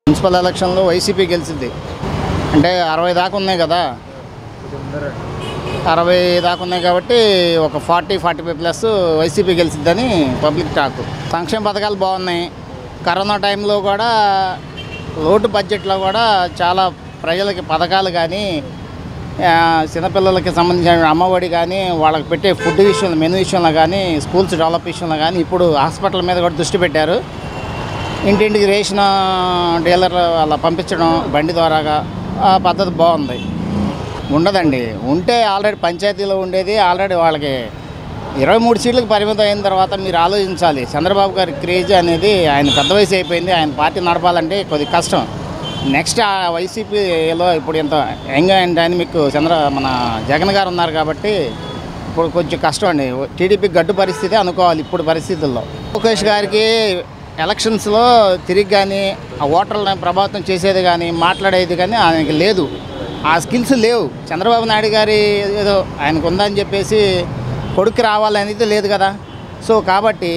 municipal ఎలక్షన్లో YCP గెలిచింది అంటే అరవై దాకా ఉన్నాయి కదా అరవై దాకా ఉన్నాయి కాబట్టి ఒక forty forty five plus YCP గెలిచిద్దని పబ్లిక్ టాక్ సంక్షేమ పథకాలు బాగున్నాయి కరోనా టైంలో కూడా లోటు బడ్జెట్లో కూడా చాలా ప్రజలకి పథకాలు కానీ ఆ, చిన్నపిల్లలకి సంబంధించిన అమ్మఒడి కానీ వాళ్ళకి పెట్టే ఫుడ్ విషయంలో మెను విషయంలో కానీ స్కూల్స్ డెవలప్ విషయంలో కానీ ఇప్పుడు హాస్పిటల్ మీద కూడా దృష్టి పెట్టారు ఇంటింటికి రేషన్ డీలర్ అలా పంపించడం బండి ద్వారాగా ఆ పద్ధతి బాగుంది ఉండదండి ఉంటే ఆల్రెడీ పంచాయతీలో ఉండేది ఆల్రెడీ వాళ్ళకి ఇరవై మూడు సీట్లకు పరిమితం అయిన తర్వాత మీరు ఆలోచించాలి చంద్రబాబు గారి క్రేజ్ అనేది ఆయన పెద్ద వయసు అయిపోయింది ఆయన పార్టీ నడపాలంటే కొద్ది కష్టం నెక్స్ట్ ఆ వైసీపీలో ఇప్పుడు ఇంత యంగ్ అండ్ డైనమిక్ చంద్ర మన జగన్ గారు ఉన్నారు కాబట్టి ఇప్పుడు కొంచెం కష్టం అండి టీడీపీ గడ్డు పరిస్థితి అనుకోవాలి ఇప్పుడు పరిస్థితుల్లో లోకేష్ గారికి ఎలక్షన్స్లో తిరిగి కానీ ఆ ఓటర్లను ప్రభావితం చేసేది కానీ మాట్లాడేది కానీ ఆయనకి లేదు ఆ స్కిల్స్ లేవు చంద్రబాబు నాయుడు గారి ఏదో ఆయనకు ఉందని చెప్పేసి కొడుకు రావాలనేది లేదు కదా సో కాబట్టి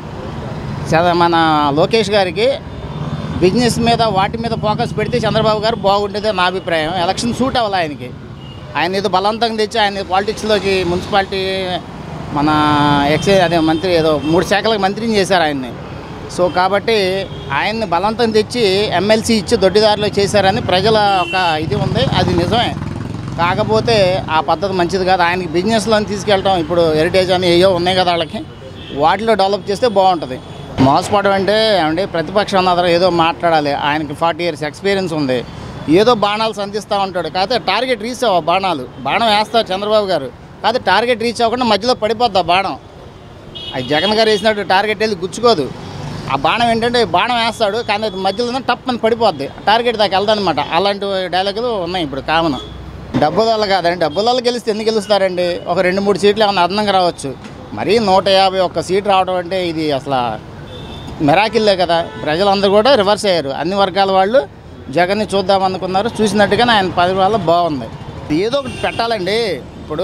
చ- మన లోకేష్ గారికి బిజినెస్ మీద వాటి మీద ఫోకస్ పెడితే చంద్రబాబు గారు బాగుండేది నా అభిప్రాయం ఎలక్షన్ సూట్ అవ్వాలి ఆయనకి ఆయన ఏదో బలవంతంగా తెచ్చి ఆయన పాలిటిక్స్లోకి మున్సిపాలిటీ మన ఎక్సైజ్ అదే మంత్రి ఏదో మూడు శాఖలకు మంత్రిని చేశారు ఆయన్ని సో కాబట్టి ఆయన్ని బలవంతం తెచ్చి ఎమ్మెల్సీ ఇచ్చి దొడ్డిదారిలో చేశారని ప్రజల ఒక ఇది ఉంది అది నిజమే కాకపోతే ఆ పద్ధతి మంచిది కాదు ఆయనకి బిజినెస్లో తీసుకెళ్ళటం ఇప్పుడు హెరిటేజ్ అని ఏయో ఉన్నాయి కదా వాళ్ళకి వాటిలో డెవలప్ చేస్తే బాగుంటుంది మోసపోవడం అంటే ఏమంటే ప్రతిపక్షం అన్నదో ఏదో మాట్లాడాలి ఆయనకి ఫార్టీ ఇయర్స్ ఎక్స్పీరియన్స్ ఉంది ఏదో బాణాలు సంధిస్తూ ఉంటాడు కాకపోతే టార్గెట్ రీచ్ అవ్వ బాణాలు బాణం వేస్తారు చంద్రబాబు గారు కాకపోతే టార్గెట్ రీచ్ అవ్వకుండా మధ్యలో పడిపోద్ది ఆ బాణం అది జగన్ గారు వేసినట్టు టార్గెట్ వెళ్ళి గుచ్చుకోదు ఆ బాణం ఏంటంటే బాణం వేస్తాడు కానీ అది మధ్యలో టప్ అని పడిపోద్ది టార్గెట్ దాకా వెళ్దనమాట అలాంటి డైలాగులు ఉన్నాయి ఇప్పుడు కామన్ డబ్బుల వల్ల కాదండి డబ్బుల వల్ల గెలిస్తే ఎందుకు గెలుస్తారండి ఒక రెండు మూడు సీట్లు ఏమైనా అదనంగా రావచ్చు మరీ నూట యాభై ఒక్క సీట్ రావడం అంటే ఇది అసలు మెరాకిల్లే కదా ప్రజలందరూ కూడా రివర్స్ అయ్యారు అన్ని వర్గాల వాళ్ళు జగన్ని చూద్దాం అనుకున్నారు చూసినట్టుగానే ఆయన పది వల్ల బాగుంది ఏదో ఒకటి పెట్టాలండి ఇప్పుడు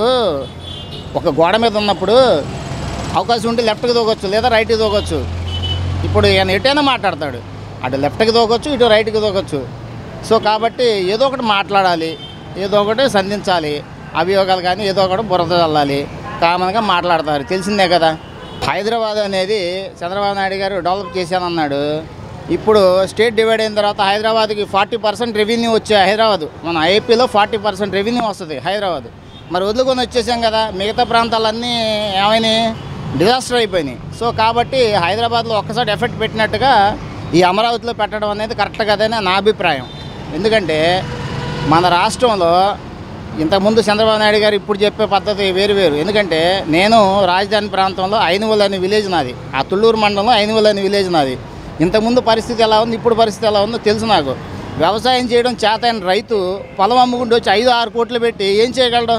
ఒక గోడ మీద ఉన్నప్పుడు అవకాశం ఉంటే లెఫ్ట్కి దూకొచ్చు లేదా రైట్కి దూకొచ్చు ఇప్పుడు ఈయన ఎటైనా మాట్లాడతాడు అటు లెఫ్ట్కి దూకొచ్చు ఇటు రైట్కి దూకొచ్చు సో కాబట్టి ఏదో ఒకటి మాట్లాడాలి ఏదో ఒకటి సంధించాలి అభియోగాలు కానీ ఏదో ఒకటి బురద చల్లాలి కామన్గా మాట్లాడతారు తెలిసిందే కదా హైదరాబాద్ అనేది చంద్రబాబు నాయుడు గారు డెవలప్ చేశానన్నాడు ఇప్పుడు స్టేట్ డివైడ్ అయిన తర్వాత హైదరాబాద్కి ఫార్టీ పర్సెంట్ రెవెన్యూ వచ్చే హైదరాబాద్ మన ఏపీలో ఫార్టీ పర్సెంట్ రెవెన్యూ వస్తుంది హైదరాబాద్ మరి వదులుకొని వచ్చేసాం కదా మిగతా ప్రాంతాలన్నీ ఏమైనాయి డిజాస్టర్ అయిపోయినాయి సో కాబట్టి హైదరాబాద్లో ఒక్కసారి ఎఫెక్ట్ పెట్టినట్టుగా ఈ అమరావతిలో పెట్టడం అనేది కరెక్ట్ కదని నా అభిప్రాయం ఎందుకంటే మన రాష్ట్రంలో ఇంతకుముందు చంద్రబాబు నాయుడు గారు ఇప్పుడు చెప్పే పద్ధతి వేరు వేరు ఎందుకంటే నేను రాజధాని ప్రాంతంలో ఐనువల్ అనే విలేజ్ నాది ఆ తుళ్ళూరు మండలంలో ఐనువల్ అనే విలేజ్ నాది ఇంతకుముందు పరిస్థితి ఎలా ఉంది ఇప్పుడు పరిస్థితి ఎలా ఉందో తెలుసు నాకు వ్యవసాయం చేయడం చేతైన రైతు పొలం అమ్ముకుంటూ వచ్చి ఐదు ఆరు కోట్లు పెట్టి ఏం చేయగలడు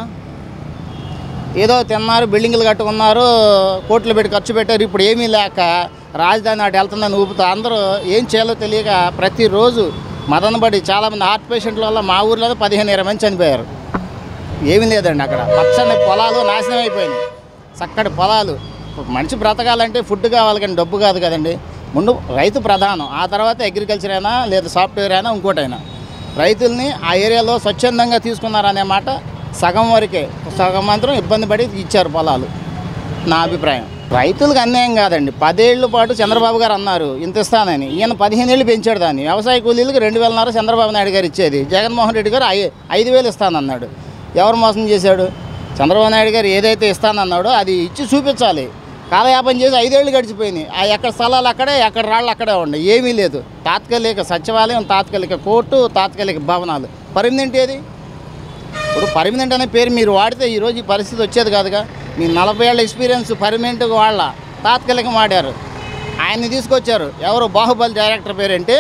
ఏదో తిన్నారు బిల్డింగ్లు కట్టుకున్నారు కోట్లు పెట్టి ఖర్చు పెట్టారు ఇప్పుడు ఏమీ లేక రాజధాని అటు వెళ్తుందని ఊపుతూ అందరూ ఏం చేయాలో తెలియక ప్రతిరోజు మదనబడి చాలామంది హార్ట్ పేషెంట్ల వల్ల మా ఊర్లో పదిహేను ఇరవై మంది చనిపోయారు ఏమీ లేదండి అక్కడ పచ్చని పొలాలు నాశనం అయిపోయినాయి చక్కటి పొలాలు మనిషి బ్రతకాలంటే ఫుడ్ కావాలి కానీ డబ్బు కాదు కదండి ముందు రైతు ప్రధానం ఆ తర్వాత అగ్రికల్చర్ అయినా లేదా సాఫ్ట్వేర్ అయినా ఇంకోటైనా రైతుల్ని ఆ ఏరియాలో స్వచ్ఛందంగా తీసుకున్నారనే మాట సగం వరకే సగం మాత్రం ఇబ్బంది పడి ఇచ్చారు పొలాలు నా అభిప్రాయం రైతులకు అన్యాయం కాదండి పదేళ్ల పాటు చంద్రబాబు గారు అన్నారు ఇంత ఇస్తానని ఈయన పదిహేను ఏళ్ళు పెంచాడు దాన్ని వ్యవసాయ కూలీలకు రెండు వేలన్నర చంద్రబాబు నాయుడు గారు ఇచ్చేది జగన్మోహన్ రెడ్డి గారు ఐ ఐదు వేలు ఇస్తానన్నాడు ఎవరు మోసం చేశాడు చంద్రబాబు నాయుడు గారు ఏదైతే ఇస్తానన్నాడో అది ఇచ్చి చూపించాలి కాలయాపన చేసి ఐదేళ్ళు గడిచిపోయినాయి ఆ ఎక్కడ స్థలాలు అక్కడే ఎక్కడ రాళ్ళు అక్కడే ఉన్నాయి ఏమీ లేదు తాత్కాలిక సచివాలయం తాత్కాలిక కోర్టు తాత్కాలిక భవనాలు పర్మనెంట్ ఏది ఇప్పుడు పర్మనెంట్ అనే పేరు మీరు వాడితే ఈరోజు ఈ పరిస్థితి వచ్చేది కాదుగా మీ నలభై ఏళ్ళ ఎక్స్పీరియన్స్ పర్మనెంట్ వాళ్ళ తాత్కాలికం వాడారు ఆయన్ని తీసుకొచ్చారు ఎవరు బాహుబలి డైరెక్టర్ పేరేంటి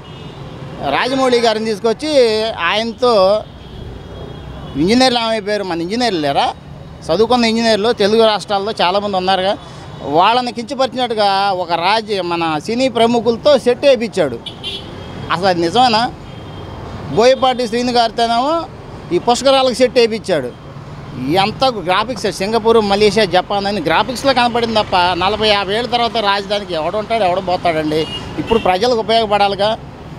రాజమౌళి గారిని తీసుకొచ్చి ఆయనతో ఇంజనీర్లు ఏమైపోయారు మన ఇంజనీర్లు లేరా చదువుకున్న ఇంజనీర్లు తెలుగు రాష్ట్రాల్లో చాలామంది ఉన్నారుగా వాళ్ళని కించపరిచినట్టుగా ఒక రాజ్య మన సినీ ప్రముఖులతో సెట్ వేయించాడు అసలు అది నిజమేనా బోయపాటి శ్రీని గారితోనేమో ఈ పుష్కరాలకు సెట్ వేయించాడు ఎంత గ్రాఫిక్స్ సింగపూర్ మలేషియా జపాన్ అని గ్రాఫిక్స్లో కనపడింది తప్ప నలభై యాభై ఏళ్ళ తర్వాత రాజధానికి ఎవడు ఉంటాడు ఎవడు పోతాడండి ఇప్పుడు ప్రజలకు ఉపయోగపడాలిగా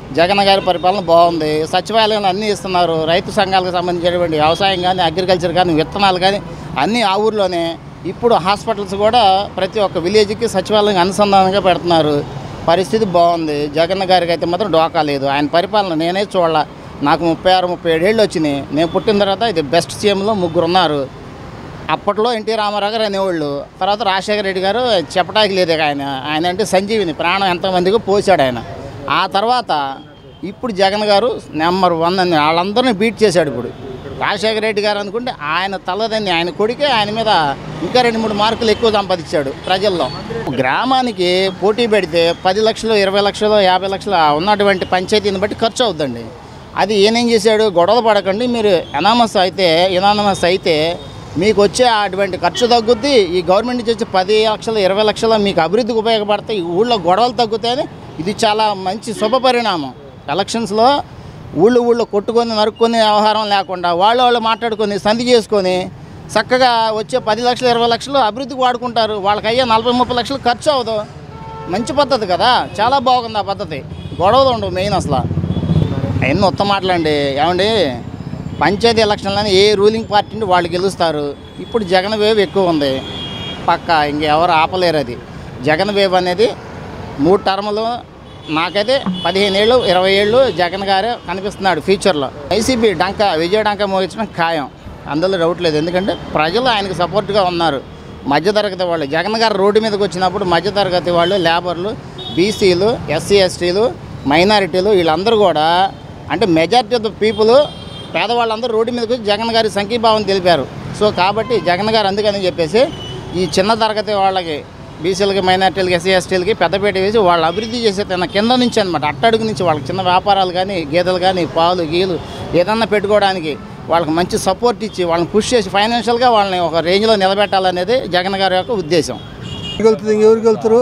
జగన్ గారి పరిపాలన బాగుంది సచివాలయాలు అన్నీ ఇస్తున్నారు రైతు సంఘాలకు సంబంధించినటువంటి వ్యవసాయం కానీ అగ్రికల్చర్ కానీ విత్తనాలు కానీ అన్నీ ఆ ఊర్లోనే ఇప్పుడు హాస్పిటల్స్ కూడా ప్రతి ఒక్క విలేజ్కి సచివాలయం అనుసంధానంగా పెడుతున్నారు పరిస్థితి బాగుంది జగన్ గారికి అయితే మాత్రం డోకా లేదు ఆయన పరిపాలన నేనే చూడాల నాకు ముప్పై ఆరు ముప్పై ఏడేళ్ళు వచ్చినాయి నేను పుట్టిన తర్వాత ఇది బెస్ట్ సీఎంలో ముగ్గురు ఉన్నారు అప్పట్లో ఎన్టీ రామారావు గారు అనేవాళ్ళు తర్వాత రాజశేఖర రెడ్డి గారు చెప్పడానికి లేదు ఇక ఆయన ఆయన అంటే సంజీవిని ప్రాణం ఎంతమందికి పోసాడు ఆయన ఆ తర్వాత ఇప్పుడు జగన్ గారు నెంబర్ వన్ అని వాళ్ళందరినీ బీట్ చేశాడు ఇప్పుడు రాజశేఖర రెడ్డి గారు అనుకుంటే ఆయన తలదని ఆయన కొడుకే ఆయన మీద ఇంకా రెండు మూడు మార్కులు ఎక్కువ సంపాదించాడు ప్రజల్లో గ్రామానికి పోటీ పెడితే పది లక్షలు ఇరవై లక్షలు యాభై లక్షలు ఆ ఉన్నటువంటి పంచాయతీని బట్టి ఖర్చు అవుతుందండి అది ఈయనేం చేశాడు గొడవలు పడకండి మీరు ఎనామస్ అయితే ఎనానమస్ అయితే మీకు వచ్చే అటువంటి ఖర్చు తగ్గుద్ది ఈ గవర్నమెంట్ నుంచి వచ్చే పది లక్షలు ఇరవై లక్షలు మీకు అభివృద్ధికి ఉపయోగపడతాయి ఈ ఊళ్ళో గొడవలు తగ్గుతాయని ఇది చాలా మంచి శుభ పరిణామం ఎలక్షన్స్లో ఊళ్ళు ఊళ్ళో కొట్టుకొని నరుక్కొని వ్యవహారం లేకుండా వాళ్ళు వాళ్ళు మాట్లాడుకొని సంధి చేసుకొని చక్కగా వచ్చే పది లక్షలు ఇరవై లక్షలు అభివృద్ధికి వాడుకుంటారు వాళ్ళకి అయ్యే నలభై ముప్పై లక్షలు ఖర్చు అవ్వదు మంచి పద్ధతి కదా చాలా బాగుంది ఆ పద్ధతి గొడవలు ఉండవు మెయిన్ అసలు అవన్నీ ఉత్తమ మాటలండి ఏమండి పంచాయతీ ఎలక్షన్లని ఏ రూలింగ్ పార్టీని వాళ్ళు గెలుస్తారు ఇప్పుడు జగన్ వేవ్ ఎక్కువ ఉంది పక్క ఇంకెవరు ఆపలేరు అది జగన్ వేవ్ అనేది మూడు టర్ములు నాకైతే పదిహేను ఏళ్ళు ఇరవై ఏళ్ళు జగన్ గారే కనిపిస్తున్నాడు ఫ్యూచర్లో వైసీపీ డంక విజయ డంక మోగించడం ఖాయం అందులో డౌట్ లేదు ఎందుకంటే ప్రజలు ఆయనకు సపోర్ట్గా ఉన్నారు మధ్యతరగతి వాళ్ళు జగన్ గారు రోడ్డు మీదకి వచ్చినప్పుడు మధ్యతరగతి వాళ్ళు లేబర్లు బీసీలు ఎస్సీ ఎస్టీలు మైనారిటీలు వీళ్ళందరూ కూడా అంటే మెజారిటీ ఆఫ్ ద పీపుల్ పేదవాళ్ళందరూ రోడ్డు మీదకి వచ్చి జగన్ గారి సంఘీభావం తెలిపారు సో కాబట్టి జగన్ గారు అందుకని చెప్పేసి ఈ చిన్న తరగతి వాళ్ళకి బీసీలకి మైనార్టీలకి ఎస్సీ ఎస్టీలకి పెద్దపేట వేసి వాళ్ళు అభివృద్ధి చేసే తన కింద నుంచి అనమాట అట్టడుగు నుంచి వాళ్ళకి చిన్న వ్యాపారాలు కానీ గేదెలు కానీ పాలు గీలు ఏదన్నా పెట్టుకోవడానికి వాళ్ళకి మంచి సపోర్ట్ ఇచ్చి వాళ్ళని పుష్ చేసి ఫైనాన్షియల్గా వాళ్ళని ఒక రేంజ్లో నిలబెట్టాలనేది జగన్ గారి యొక్క ఉద్దేశం వెళ్తుంది ఇంకెవరికి వెళ్తారు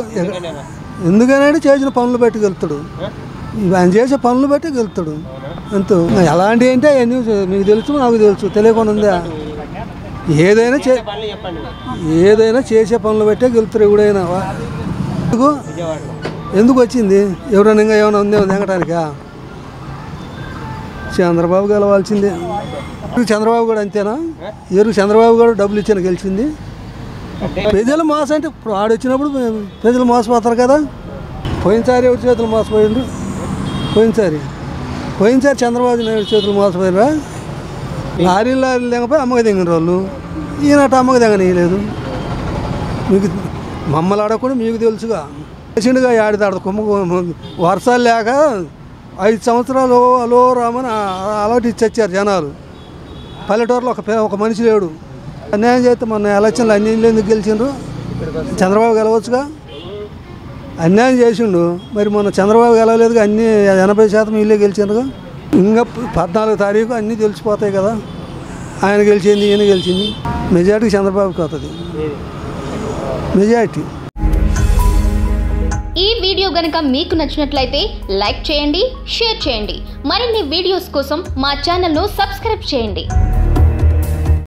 ఎందుకనంటే చేసిన పనులు బట్టి వెళ్తాడు ఆయన చేసే పనులు బట్టి వెళ్తాడు అంతే ఎలాంటివి అంటే అవన్నీ మీకు తెలుసు నాకు తెలుసు తెలియకుండా ఉందా ఏదైనా చే ఏదైనా చేసే పనులు బట్టే గెలుతారు ఎవడైనా ఎందుకు ఎందుకు వచ్చింది ఎవరైనా ఇంకా ఏమైనా ఉందేమో దిగటానికా చంద్రబాబు గెలవాల్సిందే చంద్రబాబు కూడా అంతేనా ఎరుగు చంద్రబాబు కూడా డబ్బులు ఇచ్చాను గెలిచింది ప్రజలు మోసం అంటే ఇప్పుడు ఆడు వచ్చినప్పుడు ప్రజలు మోసపోతారు కదా పోయినసారి ఎవరి చేతులు మోసపోయిండ్రు పోయినసారి పోయినసారి చంద్రబాబు నాయుడు చేతులు మోసపోయినరా లారీలు లారీలు దిగపోయి అమ్మకి దిగిన వాళ్ళు ఈనాట అమ్మకి దిగనీయలేదు మీకు మమ్మల్ని అడగకుండా మీకు తెలుసుగా పేషెంట్గా ఆడిదాడు కుమ్మ వర్షాలు లేక ఐదు సంవత్సరాలు అలో రామని అలవాటు ఇచ్చొచ్చారు జనాలు పల్లెటూరులో ఒక పే- ఒక మనిషి లేడు అన్యాయం చేస్తే మొన్న ఎలక్షన్లు అన్యాయంలో ఎందుకు గెలిచిండ్రు చంద్రబాబు గెలవచ్చుగా అన్యాయం చేసిండు మరి మొన్న చంద్రబాబు గెలవలేదుగా అన్ని ఎనభై శాతం వీళ్ళే గెలిచిండ్రుగా ఇంకా పద్నాలుగు తారీఖు అన్నీ తెలిసిపోతాయి కదా ఆయన గెలిచింది ఈయన గెలిచింది మెజార్టీ చంద్రబాబుకి అవుతుంది మెజార్టీ ఈ వీడియో గనుక మీకు నచ్చినట్లయితే లైక్ చేయండి షేర్ చేయండి మరిన్ని వీడియోస్ కోసం మా ఛానల్ను సబ్స్క్రైబ్ చేయండి